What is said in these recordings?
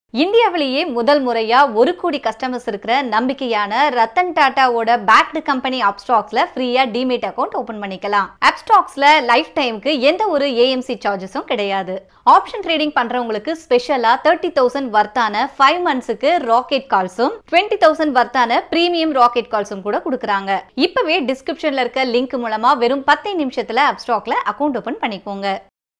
இந்தியாவிலேயே முதல் முறையா ஒரு கோடி கஸ்டமர்ஸ் இருக்கிற நம்பிக்கையான ரத்தன் டாட்டாவோட பேக்டு கம்பெனி அப்ஸ்டாக்ஸ்ல ஃப்ரீயா டிமேட் அக்கௌண்ட் ஓபன் பண்ணிக்கலாம் அப்ஸ்டாக்ஸ்ல லைஃப் டைமுக்கு எந்த ஒரு ஏஎம்சி சார்ஜஸும் கிடையாது ஆப்ஷன் ட்ரேடிங் பண்றவங்களுக்கு ஸ்பெஷலா தேர்ட்டி தௌசண்ட் வர்த்தான ஃபைவ் மந்த்ஸுக்கு ராக்கெட் கால்ஸும் டுவெண்ட்டி தௌசண்ட் வர்த்தான பிரீமியம் ராக்கெட் கால்ஸும் கூட கொடுக்குறாங்க இப்பவே டிஸ்கிரிப்ஷன்ல இருக்க லிங்க் மூலமா வெறும் பத்து நிமிஷத்துல அப்ஸ்டாக்ல அக்கௌண்ட் ஓபன் பண்ணிக்கோங்க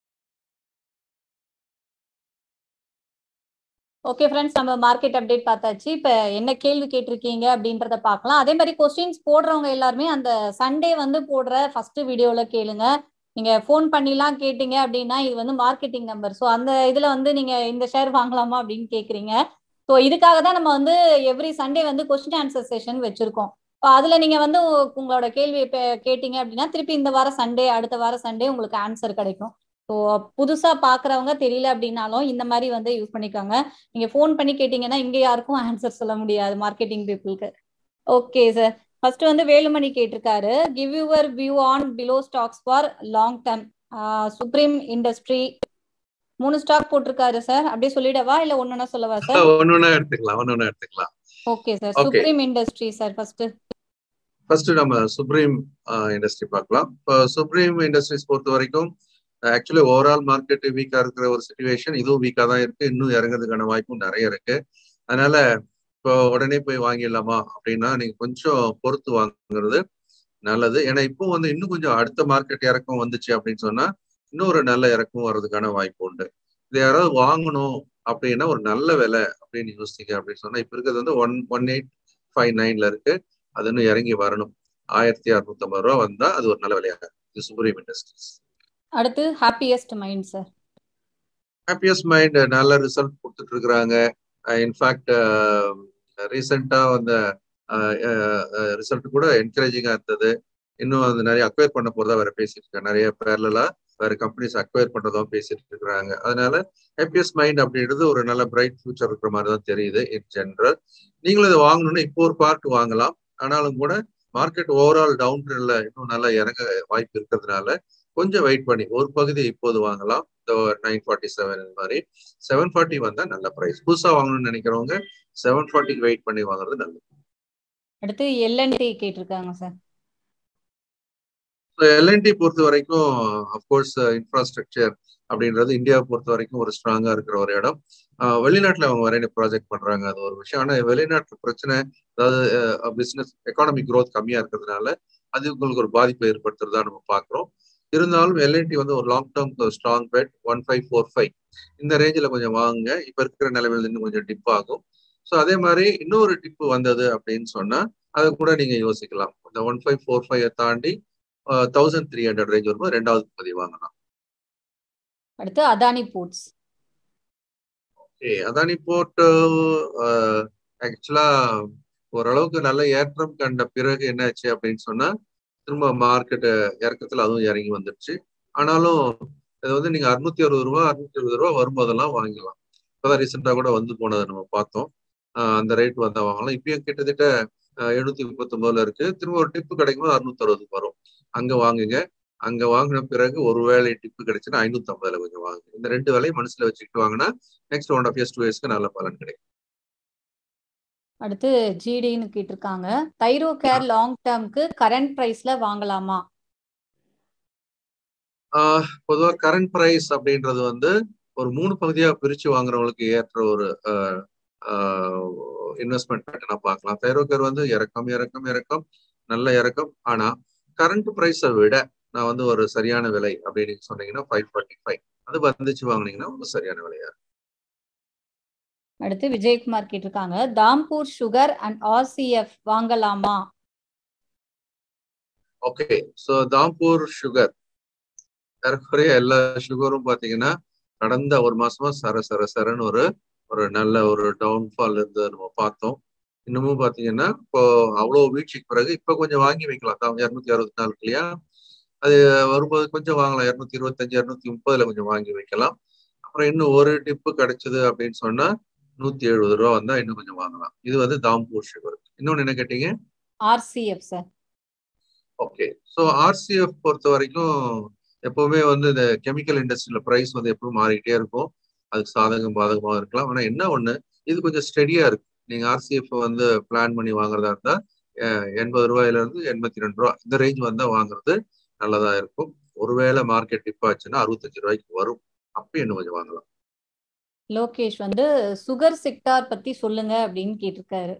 ஓகே ஃப்ரெண்ட்ஸ் நம்ம மார்க்கெட் அப்டேட் பார்த்தாச்சு இப்போ என்ன கேள்வி கேட்டிருக்கீங்க அப்படின்றத பார்க்கலாம் அதே மாதிரி கொஸ்டின்ஸ் போடுறவங்க எல்லாருமே அந்த சண்டே வந்து போடுற ஃபர்ஸ்ட் வீடியோவில் கேளுங்க நீங்க ஃபோன் பண்ணிலாம் கேட்டீங்க அப்படின்னா இது வந்து மார்க்கெட்டிங் நம்பர் ஸோ அந்த இதுல வந்து நீங்க இந்த ஷேர் வாங்கலாமா அப்படின்னு கேக்குறீங்க ஸோ இதுக்காக தான் நம்ம வந்து எவ்ரி சண்டே வந்து கொஸ்டின் ஆன்சர் செஷன் வச்சிருக்கோம் இப்போ அதுல நீங்க வந்து உங்களோட கேள்வி கேட்டீங்க அப்படின்னா திருப்பி இந்த வாரம் சண்டே அடுத்த வாரம் சண்டே உங்களுக்கு ஆன்சர் கிடைக்கும் ஸோ புதுசா பாக்குறவங்க தெரியல அப்படின்னாலும் இந்த மாதிரி வந்து யூஸ் பண்ணிக்கோங்க நீங்க ஃபோன் பண்ணி கேட்டீங்கன்னா இங்க யாருக்கும் ஆன்சர் சொல்ல முடியாது மார்க்கெட்டிங் பீப்புளுக்கு ஓகே சார் ஃபர்ஸ்ட் வந்து வேலுமணி கேட்டிருக்காரு give your view on below stocks for long term Supreme Industry மூணு ஸ்டாக் போட்டிருக்காரு சார் அப்படியே சொல்லிடவா இல்ல ஒன்னொன்னா சொல்லவா சார் ஒன்னொன்னா எடுத்துக்கலாம் ஒன்னொன்னா எடுத்துக்கலாம் okay sir Okay. Supreme Industry sir first first நம்ம சுப்ரீம் இண்டஸ்ட்ரி பார்க்கலாம் இப்போ சுப்ரீம் இண்டஸ்ட்ரீஸ் பொறுத்த வரைக்கும் ஆக்சுவலி ஓவரால் மார்க்கெட் வீக்கா இருக்கிற ஒரு சுச்சுவேஷன் இதுவும் வீக்கா தான் இருக்கு இன்னும் இறங்குறதுக்கான வாய்ப்பும் நிறைய இருக்கு அதனால இப்போ உடனே போய் வாங்கிடலாமா அப்படின்னா நீங்க கொஞ்சம் பொறுத்து வாங்குறது நல்லது ஏன்னா இப்போ வந்து இன்னும் கொஞ்சம் அடுத்த மார்க்கெட் இறக்கம் வந்துச்சு அப்படின்னு சொன்னா இன்னொரு நல்ல இறக்கம் வர்றதுக்கான வாய்ப்பு உண்டு இது யாராவது வாங்கணும் அப்படின்னா ஒரு நல்ல விலை அப்படின்னு யோசிங்க அப்படின்னு சொன்னா இப்ப இருக்கிறது வந்து ஒன் ஒன் எயிட் ஃபைவ் நைன்ல இருக்கு அது இன்னும் இறங்கி வரணும் ஆயிரத்தி அறுநூத்தி ஐம்பது ரூபா வந்தா அது ஒரு நல்ல விலையாக இது சுப்ரீம் இண்டஸ்ட்ரீஸ் அடுத்து Happiest Mind sir Happiest Mind நல்ல ரிசல்ட் கொடுத்துட்டு இருக்கிறாங்க இன்ஃபேக்ட் ரீசெண்டா வந்த ரிசல்ட் கூட என்கரேஜிங்கா இருந்தது இன்னும் அது நிறைய அக்வயர் பண்ண போறதா வேற பேசிட்டு இருக்காங்க நிறைய பேர்ல வேற கம்பெனிஸ் அக்வயர் பண்றதும் பேசிட்டு இருக்கிறாங்க அதனால ஹாப்பியஸ்ட் மைண்ட் அப்படின்றது ஒரு நல்ல பிரைட் ஃபியூச்சர் இருக்கிற மாதிரி தான் தெரியுது இன் ஜென்ரல் நீங்களும் இதை வாங்கணும்னா இப்போ ஒரு பார்ட் வாங்கலாம் ஆனாலும் கூட மார்க்கெட் ஓவரால் டவுன் ட்ரெண்ட்ல இன்னும் நல்லா இறங்க வாய்ப்பு இருக்கிறதுனால கொஞ்சம் வெயிட் பண்ணி ஒரு பகுதி இப்போது வாங்கலாம் நைன் ஃபார்ட்டி செவன் இந்த மாதிரி செவன் ஃபார்ட்டி வந்தா நல்ல ப்ரைஸ் புதுசா வாங்கணும்னு நினைக்கிறவங்க செவன் ஃபார்ட்டிக்கு வெயிட் பண்ணி வாங்குறது நல்லது அடுத்து எல்என்டி கேட்டிருக்காங்க சார் எல்என்டி பொறுத்த வரைக்கும் அப்கோர்ஸ் இன்ஃப்ராஸ்ட்ரக்சர் அப்படின்றது இந்தியாவை பொறுத்த வரைக்கும் ஒரு ஸ்ட்ராங்கா இருக்கிற ஒரு இடம் வெளிநாட்டுல அவங்க வரைய ப்ராஜெக்ட் பண்றாங்க அது ஒரு விஷயம் ஆனா வெளிநாட்டு பிரச்சனை அதாவது பிசினஸ் எக்கானமிக் க்ரோத் கம்மியா இருக்கிறதுனால அது உங்களுக்கு ஒரு பாதிப்பை ஏற்படுத்துறதா நம்ம பாக்குறோம் இருந்தாலும் எல்என்டி வந்து ஒரு long term strong bet one five four five இந்த ரேஞ்சில் கொஞ்சம் வாங்குங்க இப்ப இருக்கிற நிலைமையில இன்னும் கொஞ்சம் டிப் ஆகும் ஸோ அதே மாதிரி இன்னொரு டிப்பு வந்தது அப்படின்னு சொன்னா அதை கூட நீங்க யோசிக்கலாம் இந்த ஒன் ஃபைவ் ஃபோர் ஃபைவ் தாண்டி தௌசண்ட் த்ரீ ஹண்ட்ரட் ரேஞ்ச் வரும்போது ரெண்டாவது பதிவு வாங்கலாம் அடுத்து Adani ports okay Adani port ஆக்சுவலா ஓரளவுக்கு நல்ல ஏற்றம் கண்ட பிறகு என்னாச்சு அப்படின்னு சொன்னா திரும்ப மார்க்கெட் இறக்கத்துல அதுவும் இறங்கி வந்துடுச்சு ஆனாலும் இது வந்து நீங்க அறுநூத்தி அறுபது ரூபா அறுநூத்தி அறுபது ரூபா வரும்போதெல்லாம் வாங்கிக்கலாம் இப்பதான் ரீசெண்டா கூட வந்து போனதை நம்ம பார்த்தோம் அந்த ரேட் வந்தா வாங்கலாம் இப்பயும் கிட்டத்தட்ட எழுநூத்தி முப்பத்தி ஒன்பதுல இருக்கு திரும்ப ஒரு டிப்பு கிடைக்கும் போது அறுநூத்தி அறுபதுக்கு வரும் அங்க வாங்குங்க அங்க வாங்கின பிறகு ஒரு வேலை டிப்பு கிடைச்சுன்னா ஐநூத்தி ஐம்பதுல கொஞ்சம் வாங்குங்க இந்த ரெண்டு வேலையும் மனசுல வச்சுக்கிட்டு வாங்கினா next one of years two இயர்ஸ்க்கு நல்ல பலன் கிடைக்கும் அடுத்து ஜிடின்னு கேட்டிருக்காங்க தைரோ கேர் லாங் டேர்ம்க்கு கரண்ட் பிரைஸ்ல வாங்கலாமா பொதுவாக கரண்ட் ப்ரைஸ் அப்படின்றது வந்து ஒரு மூணு பகுதியா பிரிச்சு வாங்குறவங்களுக்கு ஏற்ற ஒரு இன்வெஸ்ட்மெண்ட் பேட்டர்னா பார்க்கலாம் தைரோக்கர் வந்து இறக்கம் இறக்கம் இறக்கம் நல்ல இறக்கம் ஆனா கரண்ட் ப்ரைஸை விட நான் வந்து ஒரு சரியான விலை அப்படின்னு சொன்னீங்கன்னா ஃபைவ் ஃபார்ட்டி ஃபைவ் அது வந்துச்சு வாங்கினீங்கன்னா ஒரு சரியான விலையா அடுத்து விஜயகுமார் கேட்டிருக்காங்க தாம்பூர் சுகர் அண்ட் ஆர்சிஎஃப் வாங்கலாமா ஓகே ஸோ தாம்பூர் சுகர் ஏறக்குறைய எல்லா சுகரும் பாத்தீங்கன்னா கடந்த ஒரு மாசமா சர சர சரன்னு ஒரு ஒரு நல்ல ஒரு டவுன்ஃபால் இருந்து நம்ம பார்த்தோம் இன்னமும் பாத்தீங்கன்னா இப்போ அவ்வளவு வீழ்ச்சிக்கு பிறகு இப்ப கொஞ்சம் வாங்கி வைக்கலாம் இரநூத்தி அறுபத்தி நாலு இல்லையா அது வரும்போது கொஞ்சம் வாங்கலாம் இரநூத்தி இருபத்தஞ்சு இரநூத்தி முப்பதுல கொஞ்சம் வாங்கி வைக்கலாம் அப்புறம் இன்னும் ஒரு டிப்பு கிடைச்சது அப்படின்னு சொன்னா நூத்தி எழுபது ரூபா வந்தா இன்னும் கொஞ்சம் வாங்கலாம் இது வந்து தாம்பூர் சுகர் இன்னொன்னு என்ன கேட்டீங்க RCF sir okay so RCF பொறுத்த வரைக்கும் எப்பவுமே வந்து இந்த கெமிக்கல் இண்டஸ்ட்ரியில ப்ரைஸ் வந்து எப்பவும் மாறிக்கிட்டே இருக்கும் அதுக்கு சாதகம் பாதகமாக இருக்கலாம் ஆனா என்ன ஒண்ணு இது கொஞ்சம் ஸ்டெடியா இருக்கு நீங்க ஆர்சிஎஃப் வந்து பிளான் பண்ணி வாங்குறதா இருந்தா எண்பது ரூபாயில இருந்து எண்பத்தி ரெண்டு ரூபா இந்த ரேஞ்ச் வந்தா வாங்குறது நல்லதா இருக்கும் ஒருவேளை மார்க்கெட் டிப் ஆச்சுன்னா அறுபத்தஞ்சு ரூபாய்க்கு வரும் அப்பயும் இன்னும் கொஞ்சம் வாங்கலாம் லோகேஷ் வந்து சுகர் செக்டார் பத்தி சொல்லுங்க அப்படின்னு கேட்டிருக்காரு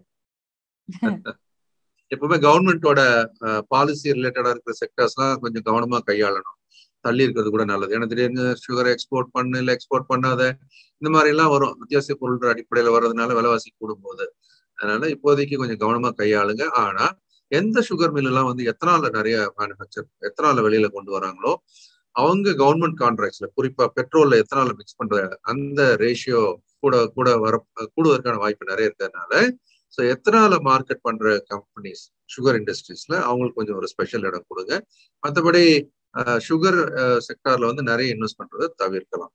எப்பவுமே கவர்மெண்டோட பாலிசி ரிலேட்டடா இருக்கிற செக்டர்ஸ்லாம் கொஞ்சம் கவனமா கையாளணும் தள்ளி இருக்கிறது கூட நல்லது ஏன்னா திடீர்னு சுகர் எக்ஸ்போர்ட் பண்ணு இல்லை எக்ஸ்போர்ட் பண்ணாத இந்த மாதிரி எல்லாம் வரும் அத்தியாவசிய பொருள் அடிப்படையில வர்றதுனால விலைவாசி கூடும்போது அதனால இப்போதைக்கு கொஞ்சம் கவனமா கையாளுங்க ஆனா எந்த சுகர் மில் எல்லாம் வந்து எத்தனால நிறைய மேனுஃபேக்சர் எத்தனால வெளியில கொண்டு வராங்களோ அவங்க கவர்மெண்ட் கான்ட்ராக்ட்ஸ்ல குறிப்பா பெட்ரோல்ல எத்தனால மிக்ஸ் பண்ற அந்த ரேஷியோ கூட கூட வர கூடுவதற்கான வாய்ப்பு நிறைய இருக்கிறதுனால ஸோ எத்தனால மார்க்கெட் பண்ற கம்பெனிஸ் சுகர் இண்டஸ்ட்ரீஸ்ல அவங்களுக்கு கொஞ்சம் ஒரு ஸ்பெஷல் இடம் கொடுங்க மற்றபடி சுகர் செக்டார்ல வந்து நிறைய இன்வெஸ்ட் பண்றதை தவிர்க்கலாம்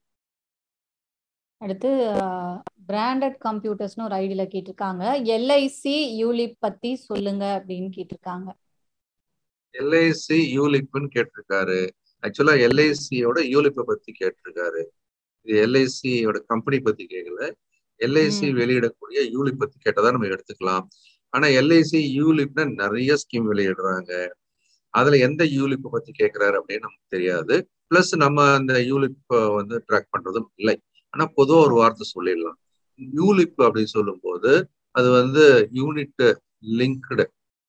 அடுத்து பிராண்டட் கம்ப்யூட்டர்ஸ்னு ஒரு ஐடியில கேட்டிருக்காங்க எல்ஐசி யூலிப் பத்தி சொல்லுங்க அப்படின்னு கேட்டிருக்காங்க எல்ஐசி யூலிப்னு கேட்டிருக்காரு ஆக்சுவலா எல்ஐசியோட யூலிப்பை பத்தி கேட்டிருக்காரு இது எல்ஐசியோட கம்பெனி பத்தி கேட்கல எல்ஐசி வெளியிடக்கூடிய யூலிப் பத்தி கேட்டதா நம்ம எடுத்துக்கலாம் ஆனா எல்ஐசி யூலிப்னா நிறைய ஸ்கீம் வெளியிடுறாங்க அதுல எந்த யூலிப்பை பத்தி கேட்கிறாரு அப்படின்னு நமக்கு தெரியாது பிளஸ் நம்ம அந்த யூலிப் வந்து ட்ராக் பண்றதும் இல்லை ஆனா பொதுவா ஒரு வார்த்தை சொல்லிடலாம் யூலிப் அப்படின்னு சொல்லும் போது அது வந்து யூனிட் லிங்க்டு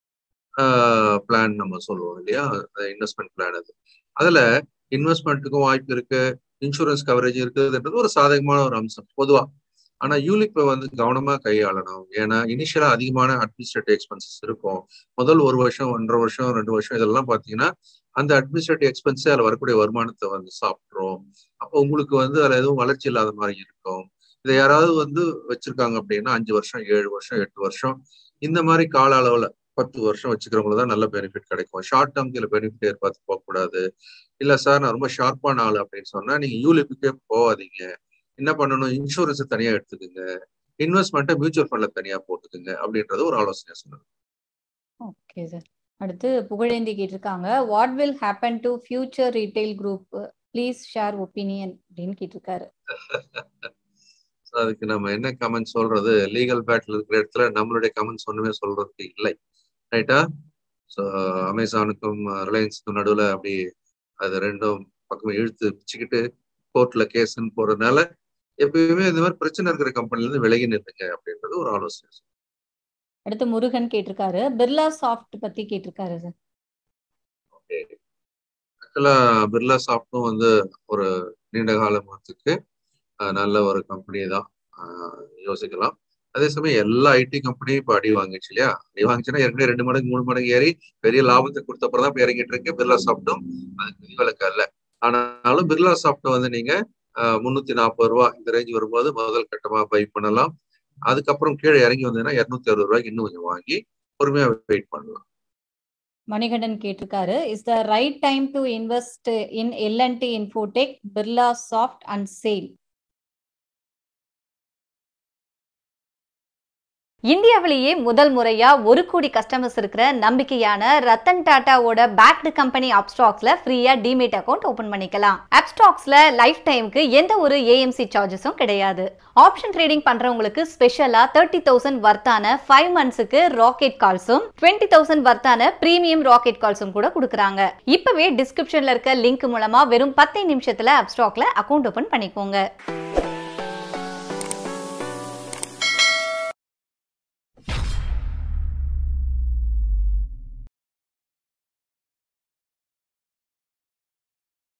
பிளான் நம்ம சொல்லுவோம் இல்லையா இன்வெஸ்ட்மெண்ட் பிளான் அது அதுல இன்வெஸ்ட்மெண்ட்டுக்கும் வாய்ப்பு இருக்கு இன்சூரன்ஸ் கவரேஜ் இருக்குதுன்றது ஒரு சாதகமான ஒரு அம்சம் பொதுவா ஆனா யூலிப்பை வந்து கவனமா கையாளணும் ஏன்னா இனிஷியலா அதிகமான அட்மினிஸ்ட்ரேட்டிவ் எக்ஸ்பென்சஸ் இருக்கும் முதல் ஒரு வருஷம் ஒன்றரை வருஷம் ரெண்டு வருஷம் இதெல்லாம் பாத்தீங்கன்னா அந்த அட்மினிஸ்ட்ரேட்டிவ் எக்ஸ்பென்ஸே அதில் வரக்கூடிய வருமானத்தை வந்து சாப்பிட்றோம் அப்போ உங்களுக்கு வந்து அதில் எதுவும் வளர்ச்சி இல்லாத மாதிரி இருக்கும் இதை யாராவது வந்து வச்சிருக்காங்க அப்படின்னா அஞ்சு வருஷம் ஏழு வருஷம் எட்டு வருஷம் இந்த மாதிரி கால அளவுல பத்து வருஷம் வச்சுக்கிறவங்களுக்கு தான் நல்ல பெனிஃபிட் கிடைக்கும் ஷார்ட் டேர்ம்க்கு இல்லை பெனிஃபிட் எதிர்பார்த்து போகக்கூடாது இல்லை சார் நான் ரொம்ப ஷார்ப்பான ஆள் அப்படின்னு சொன்னா நீங்க யூலிப்புக்கே போகாதீங்க என்ன பண்ணணும் இன்சூரன்ஸை தனியா எடுத்துக்கோங்க இன்வெஸ்ட்மெண்ட்டை மியூச்சுவல் ஃபண்ட்ல தனியா போட்டுக்குங்க அப்படின்றது ஒரு ஆலோசனை சொன்னது ஓகே சார் அடுத்து புகழேந்தி கேட்டிருக்காங்க what will happen to Future Retail group please share opinion அப்படின்னு கேட்டிருக்காரு அதுக்கு நம்ம என்ன கமெண்ட் சொல்றது லீகல் பேட்டில் இருக்கிற இடத்துல நம்மளுடைய கமெண்ட்ஸ் ஒண்ணுமே சொல்றதுக்கு இல்லை ரைட்டா ஸோ அமேசானுக்கும் ரிலையன்ஸுக்கும் நடுவில் அப்படி அது ரெண்டும் பக்கம் இழுத்து பிச்சுக்கிட்டு கோர்ட்ல கேஸ்ன்னு போறதுனால எப்பயுமே இந்த மாதிரி பிரச்சனை இருக்கிற கம்பெனில இருந்து விலகி நிறுத்துங்க அப்படின்றது ஒரு ஆலோசனை அடுத்து முருகன் கேட்டிருக்காரு பிர்லா சாஃப்ட் பத்தி கேட்டிருக்காரு சார் ஓகே ஆக்சுவலா பிர்லா சாஃப்டும் வந்து ஒரு நீண்ட காலத்துக்கு நல்ல ஒரு கம்பெனி தான் யோசிக்கலாம் அதே சமயம் எல்லா ஐடி கம்பெனியும் இப்போ அடி வாங்கிச்சு இல்லையா அடி வாங்கிச்சுன்னா ஏற்கனவே ரெண்டு மடங்கு மூணு மடங்கு ஏறி பெரிய லாபத்தை கொடுத்தப்பறம் தான் இப்போ இறங்கிட்டு இருக்கு பிர்லா சாஃப்டும் அதுக்கு விதிவிலக்கு அல்ல ஆனாலும் பிர்லா சாஃப்ட் வந்து நீங்க முன்னூத்தி நாற்பது ரூபா இந்த ரேஞ்ச் வரும்போது முதல் கட்டமா பை பண்ணலாம் அதுக்கப்புறம் கீழே இறங்கி வந்ததுன்னா இருநூத்தி அறுபது ரூபாய்க்கு இன்னும் கொஞ்சம் வாங்கி பொறுமையா வெயிட் பண்ணலாம் மணிகண்டன் கேட்டிருக்காரு is the right time to invest in L N T Infotech Birla soft and SAIL இந்தியாவிலேயே முதல் முறையா ஒரு கோடி கஸ்டமர்ஸ் இருக்கிற நம்பிக்கையான ரத்தன் டாட்டாவோட பேக்டு கம்பெனி அப்ஸ்டாக்ஸ்ல ஃப்ரீயா டிமேட் அக்கௌண்ட் ஓபன் பண்ணிக்கலாம் அப்ஸ்டாக்ஸ்ல லைஃப் டைமுக்கு எந்த ஒரு ஏஎம்சி சார்ஜஸும் கிடையாது ஆப்ஷன் ட்ரேடிங் பண்றவங்களுக்கு ஸ்பெஷலா தேர்ட்டி தௌசண்ட் வர்த்தான ஃபைவ் மந்த்ஸுக்கு ராக்கெட் கால்ஸும் டுவெண்ட்டி தௌசண்ட் வர்த்தான பிரீமியம் ராக்கெட் கால்ஸும் கூட கொடுக்குறாங்க இப்பவே டிஸ்கிரிப்ஷன்ல இருக்க லிங்க் மூலமா வெறும் பத்து நிமிஷத்துல அப்ஸ்டாக்ல அக்கௌண்ட் ஓபன் பண்ணிக்கோங்க